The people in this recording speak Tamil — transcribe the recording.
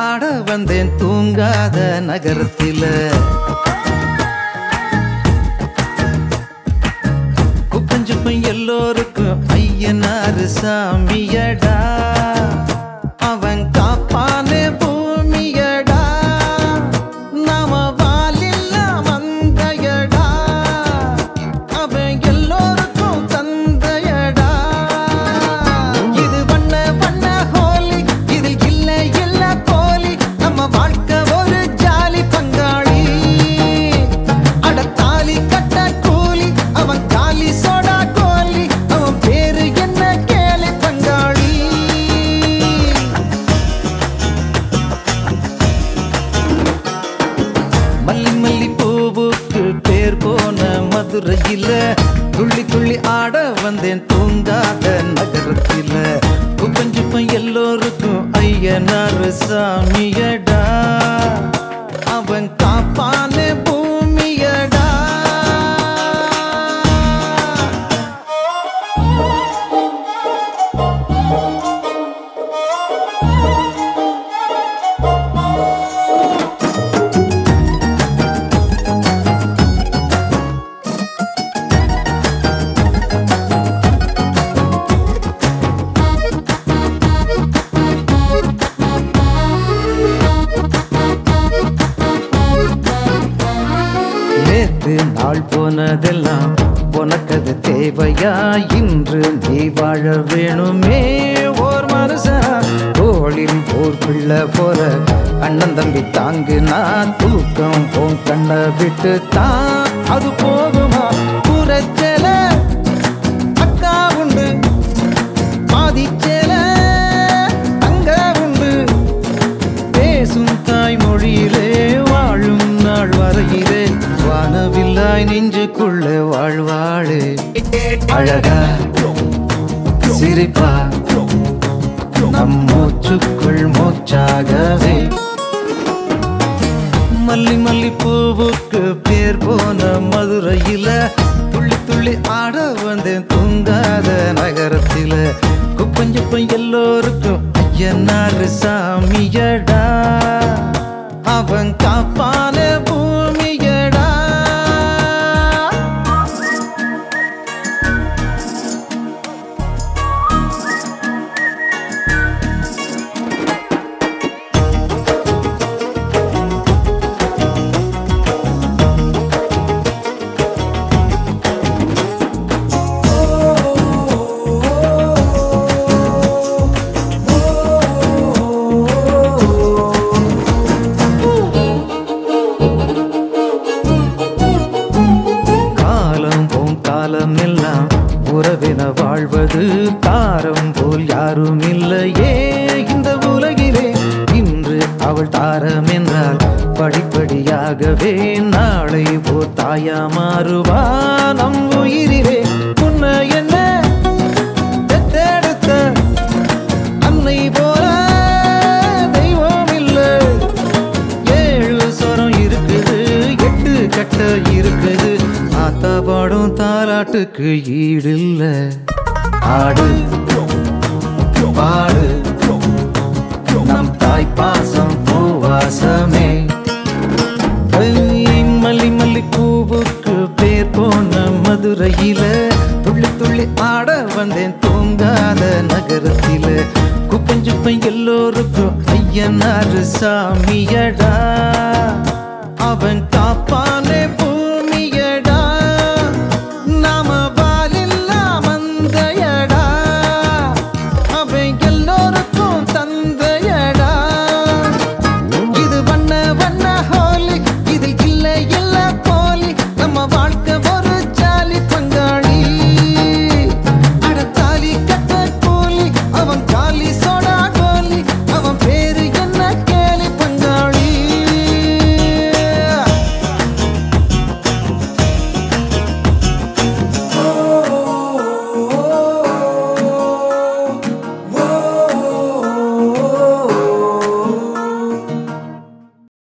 ஆட வந்தேன் தூங்காத நகரத்தில குப்பஞ்சுப்பம் எல்லோருக்கும் ஐயனாரு சாமியடா அவன் காப்பானே பூமியடா நாம வாலில்ல வந்தையடா அவன் எல்லோருக்கும் தந்தையடா இது வண்ண வண்ண ஹோலி இதில் இல்ல இல்ல போலி நம்ம வாழ்க்கை ஒரு ஜாலி பங்காளி அட தாலி கட்ட கூலி அவன் காலி சோடா கோலி அவன் பேரு என்ன கேலி பங்காளி மல்லி மல்லி பூவுக்கு பேர் போன மதுரையில துள்ளி துள்ளி ஆட வந்தேன் தூங்காத நகரத்தில குப்பஞ்சுப்பம் எல்லோருக்கும் ஐயனார் சாமியடா அவன் காப்பானே பூமியடா நேற்று நாள் போனதெல்லாம் உனக்கது தேவையா இன்று நீ வாழ வேணுமே ஓர் மனுஷன் தோளில் ஓர் பிள்ளை போல அண்ணன் தம்பி தாங்கு நான் தூக்கம் போன் கண்ணை விட்டு தான் அது போகுமா புறச்சல அக்கா உண்டு பாதிச்சல தங்க உண்டு பேசும் தாய்மொழியிலே வாழும் நாள் வரையிலே வானவில்லாய் நெஞ்சுக்குள்ள வாழ்வாழு அழகா சிரிப்பா நம் மூச்சுக்குள் மூச்சாகவே மல்லி மல்லி பூவுக்கு பேர் போன மதுரையில துள்ளி துள்ளி ஆட வந்தேன் தூங்காத நகரத்தில குப்பஞ்சப்பம் எல்லோருக்கும் ஐயனாரு சாமியடா அவன் காப்பான பூமியடா காலம் போம் காலம் எல்லாம் உறவென வாழ்வது தாரம் போல் யாரும் இல்லையே இந்த உலகிலே இன்று அவள் தாரம் என்றால் படிப்படியாகவே நாளை போர் தாயா மாறுவா நம் உயிரிலே உன்னை என்ன பெத்தெடுத்த அன்னை போல தெய்வம் இல்லை ஏழு சொரம் இருக்குது எட்டு கட்ட இருக்குது ஆத்தா பாடும் தாலாட்டுக்கு ஈடில்ல ஆடு பாடு நம் தாய் பாசம் பூவாசமே ஐய், மல்லி மல்லி பூவுக்கு பேர் போன மதுரையில துள்ளி துள்ளி ஆட வந்தேன் தூங்காத நகரத்தில குப்பஞ்சுப்பம் எல்லோருக்கும் ஐயனாரு சாமியடா அவன் காப்பானே பூ